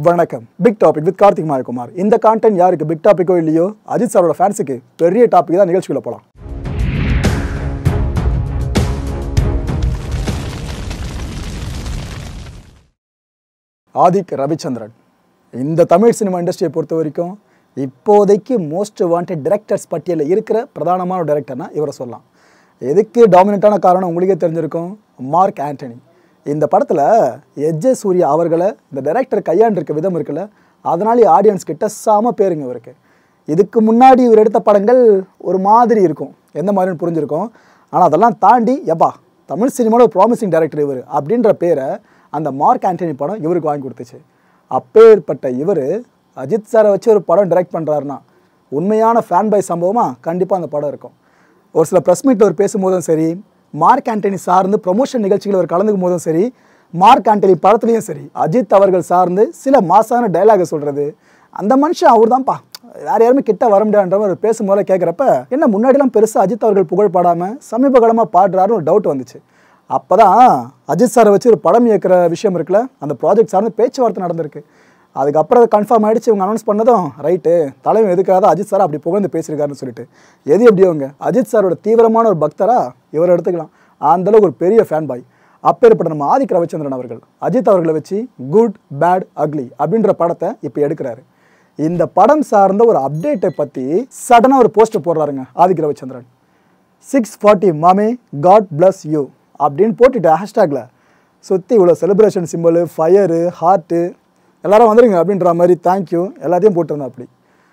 வணக்கம் big topic with Karthik Mayakumar இந்த content யாருக்கு பிக் டாபிக்கோ இல்லையோ அஜித் சாரோட ஃபேன்ஸுக்கு பெரிய டாபிக் தான் நிகழ்ச்சிக்குள்ள போகலாம் ஆதிக் ரவிச்சந்திரன் இந்த தமிழ் சினிமா இண்டஸ்ட்ரியை பொறுத்த வரைக்கும் இப்போதைக்கு மோஸ்ட் வாண்டட் டிரெக்டர்ஸ் பட்டியலில் இருக்கிற பிரதானமான ஒரு directorனா இவரை சொல்லலாம் எதுக்கு டாமினண்ட்டான காரணம் உங்களுக்கே தெரிஞ்சிருக்கும் மார்க் ஆண்டனி இந்த படத்தில் எஜ்ஜே சூர்யா அவர்களை இந்த டைரக்டர் கையாண்டிருக்க விதம் இருக்குல்ல அதனாலே ஆடியன்ஸ் கிட்ட செம பேருங்க இவருக்கு இதுக்கு முன்னாடி இவர் எடுத்த படங்கள் ஒரு மாதிரி இருக்கும் எந்த மாதிரின்னு புரிஞ்சிருக்கும் ஆனால் அதெல்லாம் தாண்டி எப்பா தமிழ் சினிமாவில் ஒரு ப்ராமிசிங் டைரக்டர் இவர் அப்படின்ற பேரை அந்த மார்க் ஆண்டனி படம் இவருக்கு வாங்கி கொடுத்துச்சு அப்பேற்பட்ட இவர் அஜித் சாரை வச்சு ஒரு படம் டைரக்ட் பண்ணுறாருன்னா உண்மையான ஃபேன் பை சம்பவமாக கண்டிப்பாக அந்த படம் இருக்கும் ஒரு சில ப்ரெஸ் மீட்டில் அவர் பேசும்போதும் சரி மார்க் ஆண்டனி சார்ந்து ப்ரொமோஷன் நிகழ்ச்சிகள் அவர் கலந்துக்கும் போதும் சரி மார்க் ஆண்டனி படத்துலையும் சரி அஜித் அவர்கள் சார்ந்து சில மாசான டைலாகை சொல்கிறது அந்த மனுஷன் அவர் தான்ப்பா வேற யாருமே கிட்ட வர முடியாதுன்ற மாதிரி அவர் பேசும்போது கேட்குறப்ப என்ன முன்னாடிலாம் பெருசாக அஜித் அவர்கள் புகழ் பாடாமல் சமீப காலமாக பாடுறாருன்னு ஒரு டவுட் வந்துச்சு அப்போ தான் அஜித் சாரை வச்சு ஒரு படம் இயக்குற விஷயம் இருக்குல்ல அந்த ப்ராஜெக்ட் சார்ந்து பேச்சுவார்த்தை நடந்திருக்கு அதுக்கப்புறம் அது கன்ஃபார்ம் ஆயிடுச்சு இவங்க அனௌன்ஸ் பண்ணதும் ரைட்டு தலைவன் எதுக்காக அஜித் சார் அப்படி புகழ்ந்து பேசியிருக்காருன்னு சொல்லிட்டு எது எப்படியோங்க அஜித் சாரோட தீவிரமான ஒரு பக்தரா இவர் எடுத்துக்கலாம் அந்த அளவுக்கு ஒரு பெரிய ஃபேன் பாய் அப்பேற்பட்ட நம்ம ஆதிக் ரவிச்சந்திரன் அவர்கள் அஜித் அவர்களை வச்சு குட் பேட் அக்லி அப்படின்ற படத்தை இப்போ எடுக்கிறாரு இந்த படம் சார்ந்த ஒரு அப்டேட்டை பற்றி சடனாக ஒரு போஸ்டர் போடுறாருங்க ஆதிக் ரவிச்சந்திரன் சிக்ஸ் ஃபார்ட்டி மாமே காட் bless யூ அப்படின்னு போட்டுட்டு ஹேஷ்டேக்கில் சுற்றி இவ்வளோ செலிப்ரேஷன் சிம்பிள் ஃபயரு ஹார்ட்டு எல்லாரும் வந்துருங்க அப்படின்ற மாதிரி தேங்க்யூ எல்லாத்தையும் போட்டிருந்தேன் அப்படி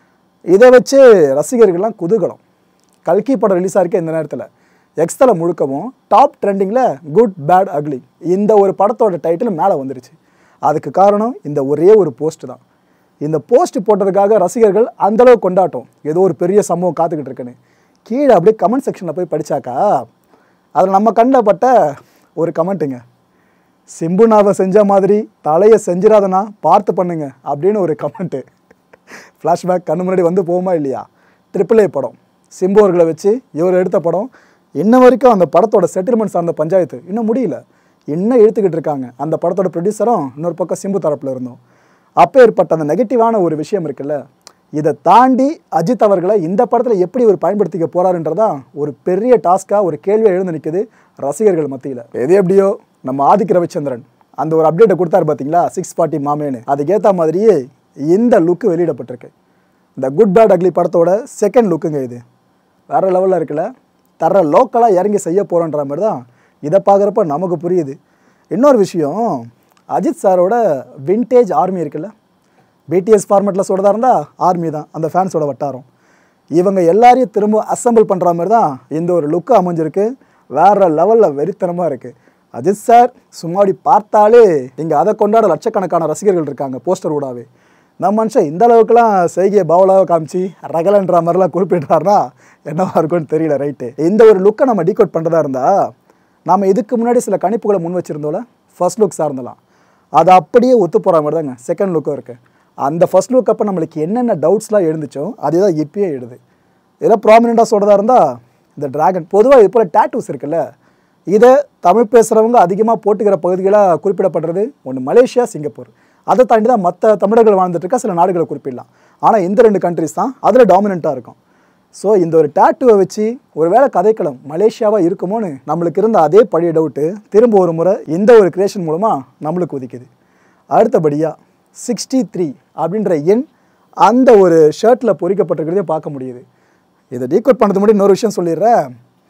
இதை வச்சு ரசிகர்கள்லாம் குதூகலம் கல்கி படம் ரிலீஸ் ஆயிருக்க இந்த நேரத்தில் எக்ஸ்தல முழுக்கவும் டாப் ட்ரெண்டிங்கில் குட் பேட் அக்லி இந்த ஒரு படத்தோட டைட்டில் மேலே வந்துருச்சு அதுக்கு காரணம் இந்த ஒரே ஒரு போஸ்ட் தான் இந்த போஸ்ட் போட்டதுக்காக ரசிகர்கள் அந்தளவு கொண்டாட்டம் ஏதோ ஒரு பெரிய சம்பவம் காத்துக்கிட்டு இருக்குன்னு கீழே அப்படியே கமெண்ட் செக்ஷனில் போய் படித்தாக்கா அதில் நம்ம கண்ணில் பட்ட ஒரு கமெண்ட்டுங்க சிம்புனாவை செஞ்ச மாதிரி தலையை செஞ்சிடாதனா பார்த்து பண்ணுங்க அப்படின்னு ஒரு கமெண்ட்டு ஃப்ளாஷ்பேக் கண்ணு முன்னாடி வந்து போகுமா இல்லையா ட்ரிபிள் ஏ படம் சிம்பு அவர்களை வச்சு இவர் எடுத்த படம் இன்ன வரைக்கும் அந்த படத்தோட செட்டில்மெண்ட் சார்ந்த பஞ்சாயத்து இன்னும் முடியல இன்னும் இழுத்துக்கிட்டு இருக்காங்க அந்த படத்தோட ப்ரொடியூசரும் இன்னொரு பக்கம் சிம்பு தரப்பில் இருந்தோம் அப்போ ஏற்பட்ட அந்த நெகட்டிவான ஒரு விஷயம் இருக்குல்ல இதை தாண்டி அஜித் அவர்களை இந்த படத்தில் எப்படி ஒரு பயன்படுத்திக்க போறாருன்றதான் ஒரு பெரிய டாஸ்க்காக ஒரு கேள்வியாக எழுந்து நிற்குது ரசிகர்கள் மத்தியில் எது எப்படியோ நம்ம ஆதிக் ரவிச்சந்திரன் அந்த ஒரு அப்டேட்டை கொடுத்தாரு பார்த்தீங்களா சிக்ஸ் ஃபார்ட்டி மாமேன்னு அதுக்கேற்ற மாதிரியே இந்த லுக்கு வெளியிடப்பட்டிருக்கு இந்த குட் பேட் அக்லி படத்தோட செகண்ட் லுக்குங்க இது வேற லெவலில் இருக்குல்ல தர லோக்கலாக இறங்கி செய்ய போகிறோன்ற மாதிரி தான் இதை பார்க்குறப்ப நமக்கு புரியுது இன்னொரு விஷயம் அஜித் சாரோட விண்டேஜ் ஆர்மி இருக்குல்ல பிடிஎஸ் ஃபார்மேட்டில் சொல்கிறதா இருந்தால் ஆர்மி தான் அந்த ஃபேன்ஸோட வட்டாரம் இவங்க எல்லாரையும் திரும்ப அசெம்பிள் பண்ணுற மாதிரி தான் இந்த ஒரு லுக்கு அமைஞ்சிருக்கு வேற லெவலில் வெறித்தனமாக இருக்குது அஜித் சார் சும்மாடி பார்த்தாலே இங்கே அதை கொண்டாட லட்சக்கணக்கான ரசிகர்கள் இருக்காங்க போஸ்டர் ஊடாவே நம்ம மனுஷன் இந்த அளவுக்குலாம் செய்கையை பவுலாக காமிச்சு ரகலன்ற மாதிரிலாம் குறிப்பிடுறாருனா என்னவா இருக்கும்னு தெரியல ரைட்டு இந்த ஒரு லுக்கை நம்ம டீகோட் பண்ணுறதா இருந்தால் நாம் இதுக்கு முன்னாடி சில கணிப்புகளை முன் வச்சுருந்தோம்ல ஃபர்ஸ்ட் லுக் சார்ந்தலாம் அது அப்படியே ஒத்து போகிற மாதிரி தாங்க செகண்ட் லுக்கும் இருக்குது அந்த ஃபர்ஸ்ட் லுக் அப்போ நம்மளுக்கு என்னென்ன டவுட்ஸ்லாம் எழுந்துச்சோ அதுதான் இப்பயே எழுது இதெல்லாம் ப்ராமினெண்ட்டாக சொல்கிறதா இருந்தால் இந்த டிராகன் பொதுவாக இது போல் டேட்டூஸ் இருக்குல்ல இதை தமிழ் பேசுகிறவங்க அதிகமாக போட்டுக்கிற பகுதிகளாக குறிப்பிடப்படுறது ஒன்று மலேசியா சிங்கப்பூர் அதை தாண்டி தான் மற்ற தமிழர்கள் வாழ்ந்துட்டு இருக்க சில நாடுகளை குறிப்பிடலாம் ஆனால் இந்த ரெண்டு கண்ட்ரிஸ் தான் அதில் டாமினண்ட்டாக இருக்கும் ஸோ இந்த ஒரு டேட்டுவை வச்சு ஒருவேளை கதைக்களம் மலேசியாவாக இருக்குமோன்னு நம்மளுக்கு இருந்த அதே பழைய டவுட்டு திரும்ப ஒரு முறை இந்த ஒரு கிரியேஷன் மூலமாக நம்மளுக்கு உதிக்குது அடுத்தபடியாக சிக்ஸ்டி த்ரீ அப்படின்ற எண் அந்த ஒரு ஷர்ட்டில் பொறிக்கப்பட்டிருக்கிறதையும் பார்க்க முடியுது இதை டீகோட் பண்ணது முன்னாடி இன்னொரு விஷயம் சொல்லிடுறேன்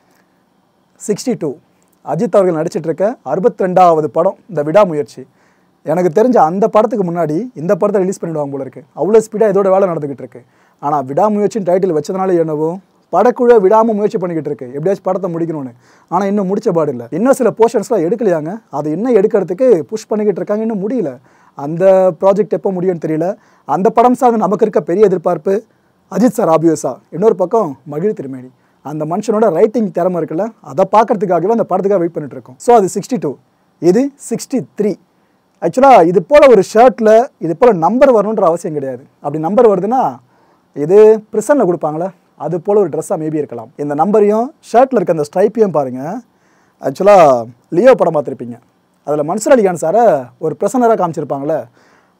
சிக்ஸ்டி டூ அஜித் அவர்கள் நடிச்சிட்டு இருக்க அறுபத்தி ரெண்டாவது படம் இந்த விடாமுயற்சி எனக்கு தெரிஞ்ச அந்த படத்துக்கு முன்னாடி இந்த படத்தை ரிலீஸ் பண்ணிடுவாங்க போல இருக்கு அவ்வளோ ஸ்பீடாக இதோட வேலை நடந்துகிட்டு இருக்கு ஆனால் விடாமுயற்சின்னு டைட்டில் வச்சதுனால என்னவோ படக்குழு விடாமல் முயற்சி பண்ணிக்கிட்டு இருக்கு எப்படியாச்சும் படத்தை முடிக்கணும்னு ஆனால் இன்னும் முடிச்ச பாடு இல்லை இன்னும் சில போர்ஷன்ஸ்லாம் எடுக்கலையாங்க அதை இன்னும் எடுக்கிறதுக்கு புஷ் பண்ணிக்கிட்டு இருக்காங்க இன்னும் முடியல அந்த ப்ராஜெக்ட் எப்போ முடியும்னு தெரியல அந்த படம் சார்ந்து நமக்கு இருக்க பெரிய எதிர்பார்ப்பு அஜித் சார் ஆபியஸா இன்னொரு பக்கம் மகிழ் திருமேனி அந்த மனுஷனோட ரைட்டிங் திறமை இருக்குல்ல அதை பார்க்கறதுக்காகவே அந்த படத்துக்காக வெயிட் பண்ணிட்டு இருக்கோம் ஸோ அது சிக்ஸ்டி டூ இது சிக்ஸ்டி த்ரீ ஆக்சுவலாக இது போல் ஒரு ஷர்ட்டில் இது போல் நம்பர் வரணுன்ற அவசியம் கிடையாது அப்படி நம்பர் வருதுன்னா இது ப்ரிசனில் கொடுப்பாங்களே அது போல் ஒரு ட்ரெஸ்ஸாக மேபி இருக்கலாம் இந்த நம்பரையும் ஷர்ட்டில் இருக்க அந்த ஸ்ட்ரைப்பையும் பாருங்கள் ஆக்சுவலாக லியோ படம் பார்த்துருப்பீங்க அதில் மன்சூர் அலிகான் சாரை ஒரு ப்ரெசனராக காமிச்சிருப்பாங்களே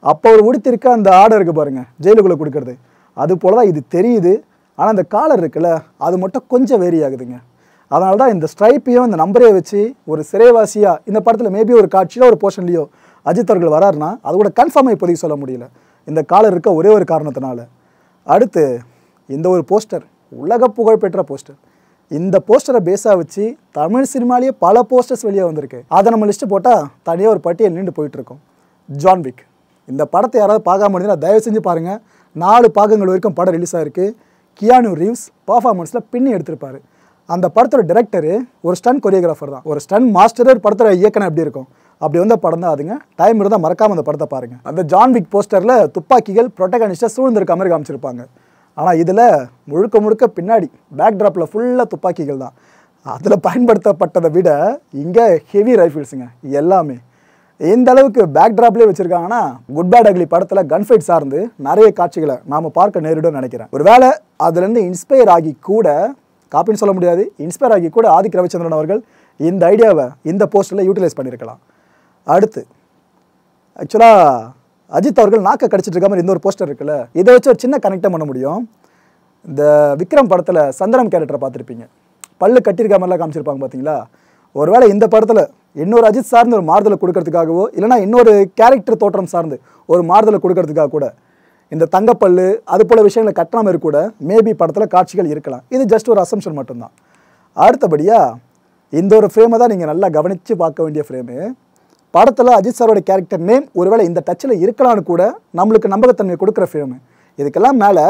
அப்போ அவர் உடுத்திருக்க அந்த ஆடை இருக்கு பாருங்க ஜெயிலுக்குள்ளே கொடுக்கறது அது போல தான் இது தெரியுது ஆனால் அந்த காலர் இருக்குல்ல அது மட்டும் கொஞ்சம் வேரி ஆகுதுங்க அதனால தான் இந்த ஸ்ட்ரைப்பையும் இந்த நம்பரையும் வச்சு ஒரு சிறைவாசியாக இந்த படத்தில் மேபி ஒரு காட்சியில் ஒரு போர்ஷன்லையோ அஜித் அவர்கள் வராருன்னா அது கூட கன்ஃபார்மாக இப்போதைக்கு சொல்ல முடியல இந்த காலர் இருக்க ஒரே ஒரு காரணத்தினால அடுத்து இந்த ஒரு போஸ்டர் உலக புகழ்பெற்ற போஸ்டர் இந்த போஸ்டரை பேஸாக வச்சு தமிழ் சினிமாலேயே பல போஸ்டர்ஸ் வெளியே வந்திருக்கு அதை நம்ம லிஸ்ட்டு போட்டால் தனியாக ஒரு பட்டியல் நின்று போயிட்டு இருக்கோம் ஜான் விக் இந்த படத்தை யாராவது பார்க்காம முடிஞ்சுன்னா தயவு செஞ்சு பாருங்கள் நாலு பாகங்கள் வரைக்கும் படம் ரிலீஸ் ஆயிருக்கு கியானு ரீவ்ஸ் பர்ஃபார்மன்ஸில் பின்னி எடுத்திருப்பாரு அந்த படத்தோட டைரக்டரு ஒரு ஸ்டன் கொரியோகிராஃபர் தான் ஒரு ஸ்டன் மாஸ்டர் ஒரு படத்தோட இயக்கணும் எப்படி இருக்கும் அப்படி வந்த படம் தான் அதுங்க டைம் இருந்தால் மறக்காம அந்த படத்தை பாருங்க அந்த ஜான் விக் போஸ்டரில் துப்பாக்கிகள் ப்ரொட்டகனிஸ்டாக சூழ்ந்திருக்க மாதிரி காமிச்சிருப்பாங்க ஆனால் இதில் முழுக்க முழுக்க பின்னாடி பேக் ட்ராப்பில் ஃபுல்லாக துப்பாக்கிகள் தான் அதில் பயன்படுத்தப்பட்டதை விட இங்கே ஹெவி ரைஃபிள்ஸுங்க எல்லாமே எந்த அளவுக்கு பேக் ட்ராப்லேயே வச்சிருக்காங்கன்னா குட் பேட் அக்லி படத்தில் கன் ஃபைட் சார்ந்து நிறைய காட்சிகளை நாம் பார்க்க நேரிடும் நினைக்கிறேன் ஒருவேளை அதுலேருந்து இன்ஸ்பயர் ஆகி கூட காப்பின்னு சொல்ல முடியாது இன்ஸ்பயர் ஆகி கூட ஆதிக் ரவிச்சந்திரன் அவர்கள் இந்த ஐடியாவை இந்த போஸ்டரில் யூட்டிலைஸ் பண்ணியிருக்கலாம் அடுத்து ஆக்சுவலாக அஜித் அவர்கள் நாக்க கடிச்சிட்டு இருக்க மாதிரி இந்த ஒரு போஸ்டர் இருக்குல்ல இதை வச்சு ஒரு சின்ன கனெக்டை பண்ண முடியும் இந்த விக்ரம் படத்தில் சந்திரம் கேரக்டரை பார்த்துருப்பீங்க பல்லு கட்டியிருக்க மாதிரிலாம் காமிச்சிருப்பாங்க பார்த்தீங்களா ஒருவேளை இந்த படத்தில் இன்னொரு அஜித் சார்ந்து ஒரு மாறுதலை கொடுக்கறதுக்காகவோ இல்லைனா இன்னொரு கேரக்டர் தோற்றம் சார்ந்து ஒரு மாறுதலை கொடுக்கறதுக்காக கூட இந்த தங்கப்பல்லு அது போல விஷயங்களை கட்டுற மாதிரி கூட மேபி படத்தில் காட்சிகள் இருக்கலாம் இது ஜஸ்ட் ஒரு அசம்ஷன் மட்டும்தான் அடுத்தபடியாக இந்த ஒரு ஃப்ரேமை தான் நீங்கள் நல்லா கவனித்து பார்க்க வேண்டிய ஃப்ரேமு படத்தில் அஜித் சாரோட கேரக்டர் நேம் ஒருவேளை இந்த டச்சில் இருக்கலாம்னு கூட நம்மளுக்கு நம்பகத்தன்மை கொடுக்குற ஃப்ரேமு இதுக்கெல்லாம் மேலே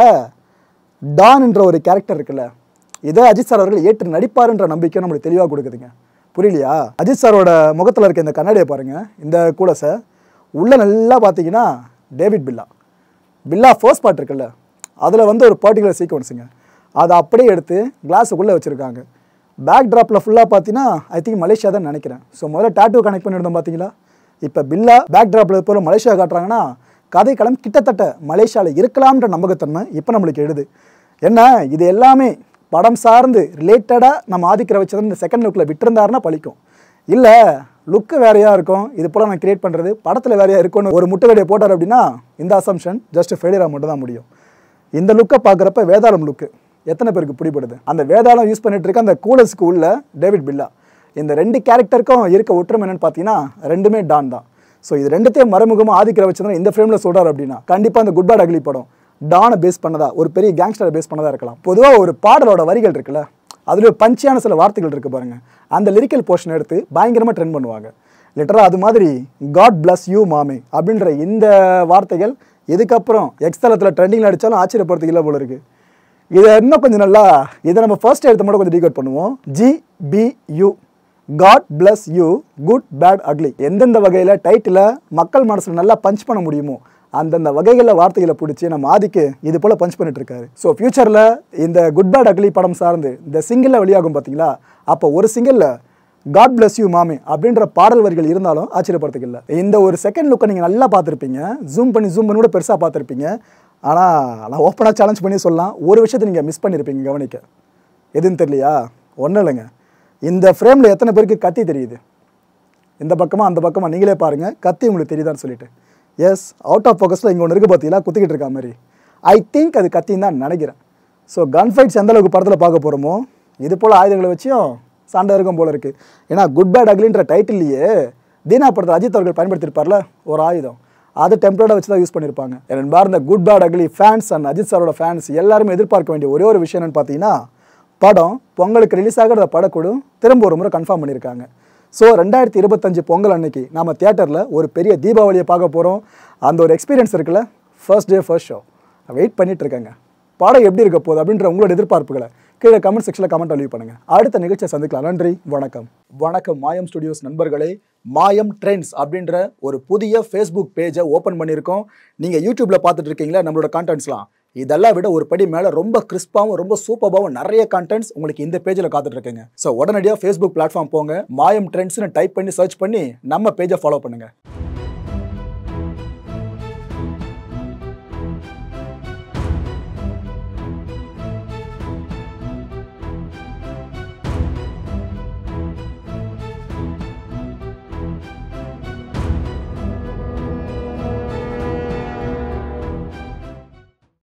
டான் என்ற ஒரு கேரக்டர் இருக்குல்ல இதை அஜித் சார் அவர்கள் ஏற்று நடிப்பாருன்ற நம்பிக்கை நம்மளுக்கு தெளிவாக கொடுக்குதுங்க புரியலையா அஜித் சாரோட முகத்தில் இருக்க இந்த கண்ணாடியை பாருங்கள் இந்த கூலஸை உள்ளே நல்லா பார்த்தீங்கன்னா David Billa Billa first part இருக்குல்ல அதில் வந்து ஒரு பர்டிகுலர் சீக்வன்ஸுங்க அதை அப்படியே எடுத்து கிளாஸுக்குள்ளே வச்சுருக்காங்க பேக் ட்ராப்பில் ஃபுல்லாக பார்த்தீங்கன்னா ஐ திங்க் மலேசியா தான் நினைக்கிறேன் ஸோ முதல்ல டேட்டூ கனெக்ட் பண்ணியிருந்தோம் பார்த்தீங்களா இப்போ பில்லா பேக் ட்ராப்பில் போகிற மலேசியா காட்டுறாங்கன்னா கதை களம் கிட்டத்தட்ட மலேசியாவில் இருக்கலாம்ன்ற நம்பகத்தன்மை இப்போ நம்மளுக்கு எழுது என்ன இது எல்லாமே படம் சார்ந்து ரிலேட்டடாக நம்ம ஆதிக்கிற வச்சது இந்த செகண்ட் லுக்கில் விட்டுருந்தாருன்னா பழிக்கும் இல்லை லுக்கு வேறையா இருக்கும் இது போல் நான் கிரியேட் பண்ணுறது படத்தில் வேறையா இருக்கும்னு ஒரு முட்டுக்கடையை போட்டார் அப்படின்னா இந்த அசம்ஷன் ஜஸ்ட் ஃபெயிலியராக மட்டும் தான் முடியும் இந்த லுக்கை பார்க்குறப்ப வேதாளம் லுக்கு எத்தனை பேருக்கு பிடிப்படுது அந்த வேதாளம் யூஸ் பண்ணிட்டு இருக்க அந்த கூலஸ்க்கு உள்ள டேவிட் பில்லா இந்த ரெண்டு கேரக்டருக்கும் இருக்க ஒற்றுமை என்னன்னு பார்த்தீங்கன்னா ரெண்டுமே டான் தான் ஸோ இது ரெண்டுத்தையும் மறைமுகமாக ஆதிக்கிற வச்சிருந்தா இந்த ஃப்ரேமில் சொல்கிறார் அப்படின்னா கண்டிப்பாக அந்த குட் பேட் அக்லி படம் டானை பேஸ் பண்ணதா ஒரு பெரிய கேங்ஸ்டரை பேஸ் பண்ணதா இருக்கலாம் பொதுவாக ஒரு பாடலோட வரிகள் இருக்குல்ல அதில் ஒரு பஞ்சியான சில வார்த்தைகள் இருக்கு பாருங்க அந்த லிரிக்கல் போர்ஷன் எடுத்து பயங்கரமாக ட்ரெண்ட் பண்ணுவாங்க லிட்டராக அது மாதிரி காட் bless யூ மாமே அப்படின்ற இந்த வார்த்தைகள் இதுக்கப்புறம் எக்ஸ்தலத்தில் ட்ரெண்டிங்கில் அடித்தாலும் ஆச்சரியப்படுறதுக்கு இல்லை போல இருக்கு இதை இன்னும் கொஞ்சம் நல்லா இதை நம்ம ஃபர்ஸ்ட் எடுத்து மட்டும் கொஞ்சம் டீகோட் பண்ணுவோம் G B U God bless you good bad ugly எந்தெந்த வகையில் டைட்டில் மக்கள் மனசில் நல்லா பஞ்ச் பண்ண முடியுமோ அந்தந்த வகைகளில் வார்த்தைகளை பிடிச்சி நம்ம ஆதிக்கு இது போல் பஞ்ச் பண்ணிட்டு இருக்காரு ஸோ ஃபியூச்சரில் இந்த குட் பேட் அக்லி படம் சார்ந்து இந்த சிங்கிளில் வெளியாகும் பார்த்தீங்களா அப்போ ஒரு சிங்கிளில் காட் bless யூ மாமி அப்படின்ற பாடல் வரிகள் இருந்தாலும் ஆச்சரியப்படுறதுக்கு இல்லை இந்த ஒரு செகண்ட் லுக்கை நீங்கள் நல்லா பார்த்துருப்பீங்க ஜூம் பண்ணி ஜூம் பண்ணி கூட பெருசாக பார்த்துருப்பீங்க ஆனால் நான் ஓப்பனாக சேலஞ்ச் பண்ணி சொல்லலாம் ஒரு விஷயத்தை நீங்கள் மிஸ் பண்ணியிருப்பீங்க கவனிக்க எதுன்னு தெரியலையா ஒன்றும் இல்லைங்க இந்த ஃப்ரேமில் எத்தனை பேருக்கு கத்தி தெரியுது இந்த பக்கமாக அந்த பக்கமாக நீங்களே பாருங்கள் கத்தி உங்களுக்கு தெரியுதான்னு சொல்லிட்டு எஸ் அவுட் ஆஃப் ஃபோக்கஸில் இங்கே ஒன்று இருக்குது பார்த்தீங்களா குத்திக்கிட்டு இருக்க மாதிரி ஐ திங்க் அது கத்தின்னு தான் நினைக்கிறேன் ஸோ கன் ஃபைட்ஸ் எந்த அளவுக்கு படத்தில் பார்க்க போகிறோமோ இது போல் ஆயுதங்களை வச்சும் சண்டை இருக்கும் போல இருக்குது ஏன்னா குட் பேட் அக்லின்ற டைட்டில்லையே தீனா படத்தில் அஜித் அவர்கள் பயன்படுத்தியிருப்பார்ல ஒரு ஆயுதம் அது டெம்ப்ளேட்டாக வச்சு தான் யூஸ் பண்ணியிருப்பாங்க என்பார் இந்த good bad ugly fans and Ajith சாரோட ஃபேன்ஸ் எல்லாருமே எதிர்பார்க்க வேண்டிய ஒரே ஒரு விஷயம் என்னன்னு பார்த்தீங்கன்னா படம் பொங்கலுக்கு ரிலீஸ் ஆகிறத படக்குழு திரும்ப ஒரு முறை கன்ஃபார்ம் பண்ணியிருக்காங்க ஸோ ரெண்டாயிரத்தி இருபத்தஞ்சு பொங்கல் அன்னைக்கு நம்ம தியேட்டரில் ஒரு பெரிய தீபாவளியை பார்க்க போகிறோம் அந்த ஒரு எக்ஸ்பீரியன்ஸ் இருக்குல்ல first day first show wait பண்ணிட்டு இருக்கேங்க படம் எப்படி இருக்க போகுது அப்படின்ற உங்களோட எதிர்பார்ப்புகளை கீழே கமெண்ட் செக்ஷனில் கமெண்ட் லீவ் பண்ணுங்க அடுத்த நிகழ்ச்சியை சந்திக்கலாம் நன்றி வணக்கம் வணக்கம் மாயம் ஸ்டுடியோஸ் நண்பர்களே மாயம் ட்ரெண்ட்ஸ் அப்படின்ற ஒரு புதிய ஃபேஸ்புக் பேஜை ஓப்பன் பண்ணியிருக்கோம் நீங்கள் யூடியூப்ல பார்த்துட்டு இருக்கீங்களா நம்மளோட கான்டென்ட்ஸ்லாம் இதெல்லாம் விட ஒரு படி மேலே ரொம்ப கிறிஸ்பாவும் ரொம்ப சூப்பராகவும் நிறைய கான்டென்ட்ஸ் உங்களுக்கு இந்த பேஜில் காத்துட்டு இருக்குங்க ஸோ உடனடியாக ஃபேஸ்புக் பிளாட்ஃபார்ம் போங்க மாயம் ட்ரெண்ட்ஸ்னு டைப் பண்ணி சர்ச் பண்ணி நம்ம பேஜை ஃபாலோ பண்ணுங்க